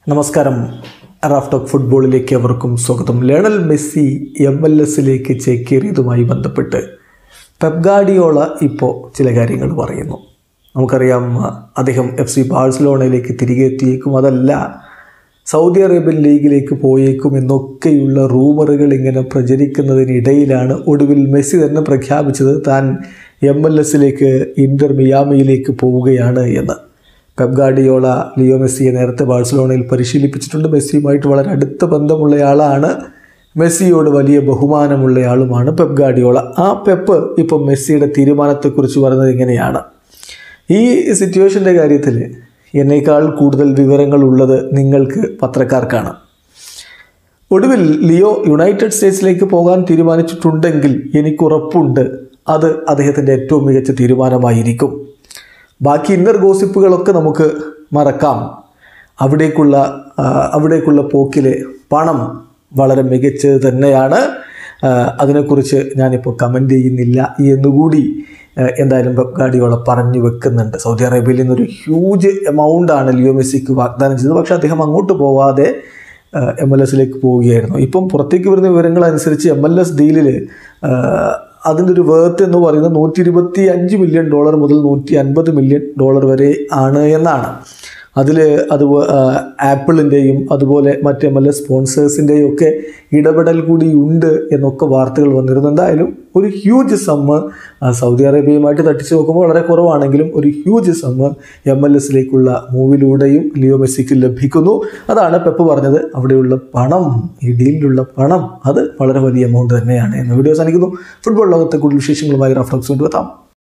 നമസ്കാരം Raf talk ഫുട്ബോളിലേക്ക് അവർക്കും സ്വാഗതം ലയണൽ മെസ്സി എം എൽ എസിലേക്ക് ചേക്കേറിയതുമായി ബന്ധപ്പെട്ട് പെപ്ഗാഡിയോള ഇപ്പോൾ ചില കാര്യങ്ങൾ പറയുന്നു നമുക്കറിയാം അദ്ദേഹം എഫ് സി ബാഴ്സലോണയിലേക്ക് തിരികെ എത്തിയേക്കും അതല്ല സൗദി അറേബ്യൻ ലീഗിലേക്ക് പോയേക്കും എന്നൊക്കെയുള്ള റൂമറുകൾ ഇങ്ങനെ പ്രചരിക്കുന്നതിനിടയിലാണ് ഒടുവിൽ മെസ്സി തന്നെ പ്രഖ്യാപിച്ചത് താൻ എം എൽ എസിലേക്ക് ഇൻ്റർ മിയാമിയിലേക്ക് പോവുകയാണ് എന്ന് പെപ് ഗാർഡിയോള ലിയോ മെസ്സിയെ നേരത്തെ ബാഴ്സലോണയിൽ പരിശീലിപ്പിച്ചിട്ടുണ്ട് മെസ്സിയുമായിട്ട് വളരെ അടുത്ത ബന്ധമുള്ളയാളാണ് മെസ്സിയോട് വലിയ ബഹുമാനമുള്ളയാളുമാണ് പെപ് ഗാർഡിയോള ആ പെപ്പ് ഇപ്പം മെസ്സിയുടെ തീരുമാനത്തെക്കുറിച്ച് പറയുന്നത് ഇങ്ങനെയാണ് ഈ സിറ്റുവേഷൻ്റെ കാര്യത്തിൽ എന്നേക്കാൾ കൂടുതൽ വിവരങ്ങൾ ഉള്ളത് നിങ്ങൾക്ക് പത്രക്കാർക്കാണ് ഒടുവിൽ ലിയോ യുണൈറ്റഡ് സ്റ്റേറ്റ്സിലേക്ക് പോകാൻ തീരുമാനിച്ചിട്ടുണ്ടെങ്കിൽ എനിക്കുറപ്പുണ്ട് അത് അദ്ദേഹത്തിൻ്റെ ഏറ്റവും മികച്ച തീരുമാനമായിരിക്കും ബാക്കി ഇന്നർ ഗോസിപ്പുകളൊക്കെ നമുക്ക് മറക്കാം അവിടേക്കുള്ള ആ, അവിടേക്കുള്ള പോക്കിലെ പണം വളരെ മികച്ചത് തന്നെയാണ് ആ, അതിനെക്കുറിച്ച് ഞാനിപ്പോൾ കമൻറ്റ് ചെയ്യുന്നില്ല എന്നുകൂടി ആ, എന്തായാലും പെപ് ഗാർഡിയോള പറഞ്ഞു വെക്കുന്നുണ്ട് സൗദി അറേബ്യയിൽ നിന്നൊരു ഹ്യൂജ് എമൗണ്ടാണ് ലിയോ മെസ്സിക്ക് വാഗ്ദാനം ചെയ്തത് പക്ഷേ അദ്ദേഹം അങ്ങോട്ട് പോവാതെ എം എൽ എസിലേക്ക് പോവുകയായിരുന്നു ഇപ്പം പുറത്തേക്ക് വരുന്ന വിവരങ്ങൾ അനുസരിച്ച് എം എൽ എസ് ഡീലിൽ അതിൻ്റെ ഒരു വേർത്ത് എന്ന് പറയുന്നത് നൂറ്റി ഇരുപത്തി അഞ്ച് മില്യൺ ഡോളർ മുതൽ നൂറ്റി അൻപത് മില്യൺ ഡോളർ വരെ ആണ് എന്നാണ് അതിൽ അത് ആപ്പിളിൻ്റെയും അതുപോലെ മറ്റ് എം എൽ എസ് സ്പോൺസേഴ്സിൻ്റെയും ഒക്കെ ഇടപെടൽ കൂടി ഉണ്ട് എന്നൊക്കെ വാർത്തകൾ വന്നിരുന്നു എന്തായാലും ഒരു ഹ്യൂജ് സമ്മ് സൗദി അറേബ്യയുമായിട്ട് തട്ടിച്ച് നോക്കുമ്പോൾ വളരെ കുറവാണെങ്കിലും ഒരു ഹ്യൂജ് സമ്മ് എം എൽ എസിലേക്കുള്ള മൂവിലൂടെയും ലിയോ മെസ്സിക്ക് ലഭിക്കുന്നു അതാണ് പെപ്പ് പറഞ്ഞത് അവിടെയുള്ള പണം ഈ ഡീലിലുള്ള പണം അത് വളരെ വലിയ എമൗണ്ട് തന്നെയാണ് എന്ന വീഡിയോ അവസാനിക്കുന്നു ഫുട്ബോൾ ലോകത്തെ കൂടുതൽ വിശേഷങ്ങളുമായി റഫറൻസ് കൊണ്ടുവെത്താം